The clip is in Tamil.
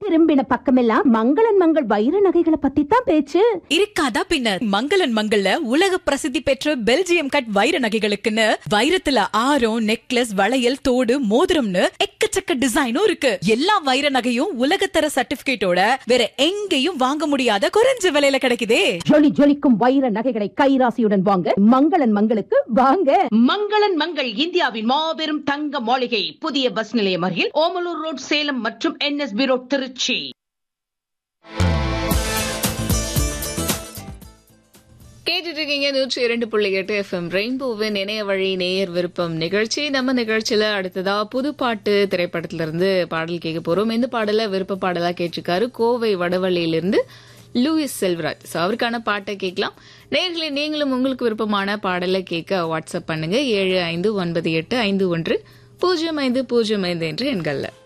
திரும்பின பக்கமெல்லாம் மங்களன் மங்கள் வைர நகைகளை பத்தி தான் பேச்சு இருக்காதா பின்ன மங்களன் மங்கள்ல உலக பிரசித்தி பெற்ற பெல்ஜியம் கட் வைர நகைகளுக்குன்னு வைரத்துல ஆரம் நெக்லஸ் வளையல் தோடு மோதிரம்னு எக்கச்சக்க டிசைனும் இருக்கு எல்லா வைர நகையும் உலகத்தர சர்டிபிகேட்டோட வேற எங்கேயும் வாங்க முடியாத குறைஞ்ச விலையில கிடைக்குதே ஜொலி ஜொலிக்கும் வைர நகைகளை கைராசியுடன் வாங்க மங்களன் மங்களுக்கு வாங்க மங்களன் மங்கள் இந்தியாவின் மாபெரும் தங்க மாளிகை புதிய பஸ் நிலையம் அருகில் ஓமலூர் ரோட் சேலம் மற்றும் என்எஸ்பி ரோட் திருச்சி கேட்டுட்டு இருக்கீங்க நூற்றி இரண்டு புள்ளி எட்டு எஃப்எம் ரெயின்போவின் இணைய வழி நேயர் விருப்பம் நிகழ்ச்சி நம்ம நிகழ்ச்சியில அடுத்ததா புதுப்பாட்டு திரைப்படத்துல இருந்து பாடல் கேட்க போறோம் இந்த பாடல விருப்ப பாடலா கேட்டிருக்காரு கோவை வடவள்ளியிலிருந்து லூயிஸ் செல்வராஜ் ஸோ அவருக்கான பாட்டை கேட்கலாம் நேர்களை நீங்களும் உங்களுக்கு விருப்பமான பாடலை கேட்க வாட்ஸ்அப் பண்ணுங்க ஏழு ஐந்து ஒன்பது எட்டு ஐந்து ஒன்று பூஜ்ஜியம் ஐந்து பூஜ்ஜியம் ஐந்து என்ற எண்கள்ல